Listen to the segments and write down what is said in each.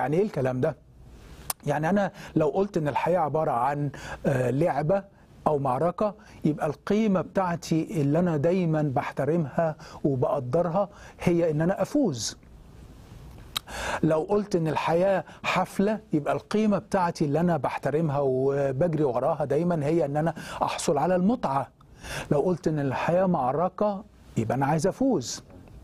يعني ايه الكلام ده يعني انا لو قلت ان الحياه عباره عن آه، لعبه او معركه يبقى القيمه بتاعتي اللي انا دايما بحترمها وبقدرها هي ان انا افوز لو قلت ان الحياه حفله يبقى القيمه بتاعتي اللي انا بحترمها وبجري وراها دايما هي ان انا احصل على المتعه لو قلت ان الحياه معركه يبقى انا عايز افوز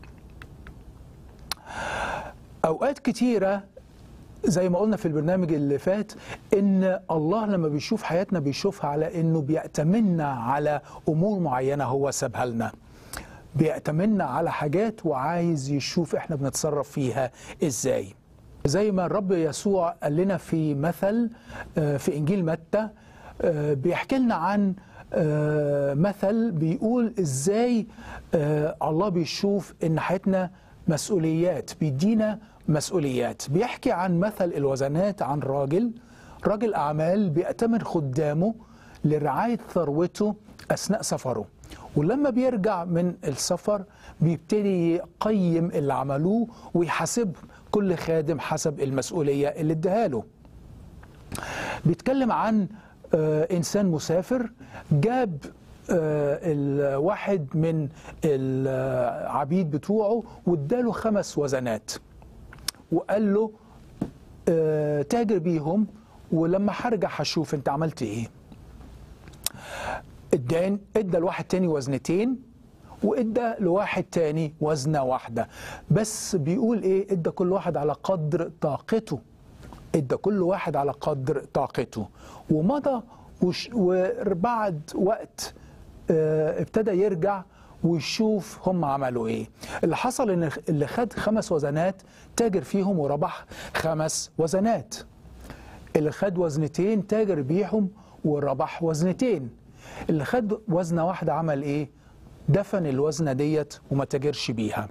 اوقات كتيره زي ما قلنا في البرنامج اللي فات ان الله لما بيشوف حياتنا بيشوفها على انه بيأتمنا على امور معينه هو سابها لنا بيأتمنا على حاجات وعايز يشوف احنا بنتصرف فيها ازاي زي ما الرب يسوع قال لنا في مثل آه، في انجيل متى آه، بيحكي لنا عن آه، مثل بيقول ازاي آه، الله بيشوف ان حياتنا مسؤوليات بيدينا مسؤوليات بيحكي عن مثل الوزنات عن راجل راجل اعمال بيأتمن خدامه لرعايه ثروته اثناء سفره ولما بيرجع من السفر بيبتدي يقيم اللي عملوه ويحاسب كل خادم حسب المسؤوليه اللي اداها له بيتكلم عن آه، انسان مسافر جاب آه، الواحد من العبيد بتوعه واداله خمس وزنات وقال له آه، تاجر بيهم ولما هرجع هشوف انت عملت ايه ادان ادى لواحد تاني وزنتين وادى لواحد تاني وزنه واحده بس بيقول ايه ادى كل واحد على قدر طاقته ادى كل واحد على قدر طاقته ومضى وش وبعد وقت آه، ابتدى يرجع ويشوف هم عملوا ايه اللي حصل ان اللي خد خمس وزنات تاجر فيهم وربح خمس وزنات اللي خد وزنتين تاجر بيهم وربح وزنتين اللي خد وزنة واحدة عمل ايه دفن الوزنة ديت وما تاجرش بيها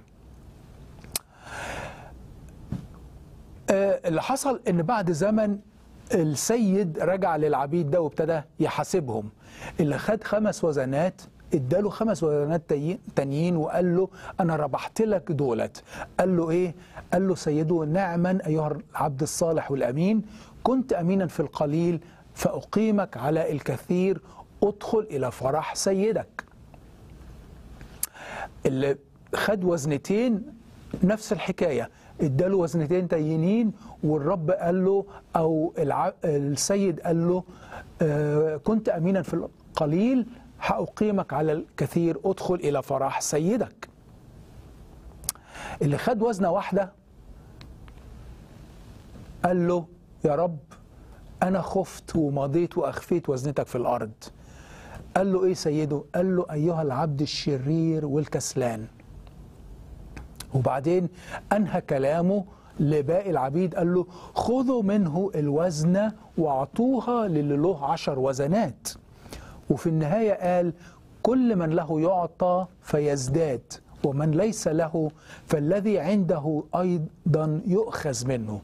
آه، اللي حصل ان بعد زمن السيد رجع للعبيد ده وابتدى يحاسبهم اللي خد خمس وزنات اداله خمس وزنات تي- تانيين وقال له انا ربحت لك دولت قال له ايه قال له سيده نعما ايها العبد الصالح والامين كنت امينا في القليل فاقيمك على الكثير ادخل الى فرح سيدك اللي خد وزنتين نفس الحكايه اداله وزنتين تانيين والرب قال له او الع... السيد قال له آه كنت امينا في القليل هاقيمك على الكثير ادخل الى فرح سيدك اللي خد وزنه واحده قال له يا رب انا خفت ومضيت واخفيت وزنتك في الارض قال له ايه سيده قال له ايها العبد الشرير والكسلان وبعدين انهى كلامه لباقي العبيد قال له خذوا منه الوزنة واعطوها للي له عشر وزنات وفي النهاية قال كل من له يعطى فيزداد ومن ليس له فالذي عنده أيضا يؤخذ منه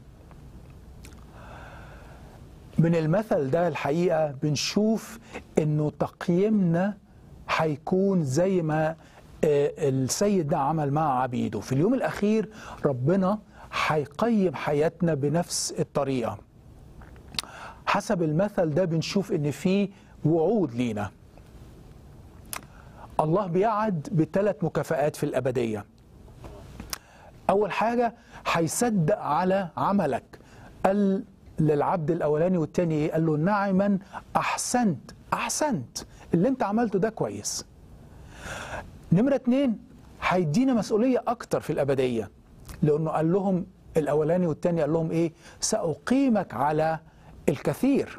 من المثل ده الحقيقة بنشوف انه تقييمنا هيكون زي ما آه، السيد ده عمل مع عبيده في اليوم الأخير ربنا هيقيم حياتنا بنفس الطريقة حسب المثل ده بنشوف ان في وعود لينا الله بيعد بثلاث مكافآت في الأبدية أول حاجة هيصدق على عملك قال للعبد الأولاني والتاني إيه؟ قال له نعما أحسنت أحسنت اللي أنت عملته ده كويس نمرة اتنين هيدينا مسؤولية أكتر في الأبدية لأنه قال لهم الأولاني والتاني قال لهم إيه سأقيمك على الكثير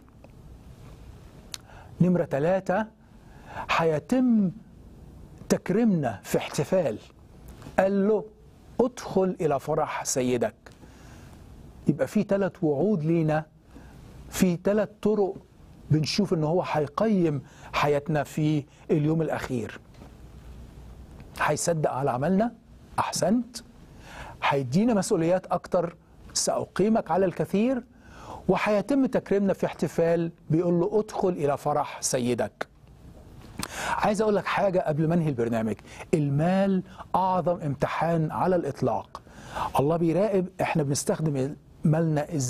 نمرة ثلاثة هيتم تكريمنا في احتفال قال له ادخل إلى فرح سيدك يبقى في ثلاث وعود لينا في ثلاث طرق بنشوف ان هو هيقيم حياتنا في اليوم الاخير هيصدق على عملنا احسنت هيدينا مسؤوليات اكتر ساقيمك على الكثير وهيتم تكريمنا في احتفال بيقول له ادخل الى فرح سيدك عايز اقول لك حاجه قبل ما انهي البرنامج المال اعظم امتحان على الاطلاق الله بيراقب احنا بنستخدم مالنا ازاي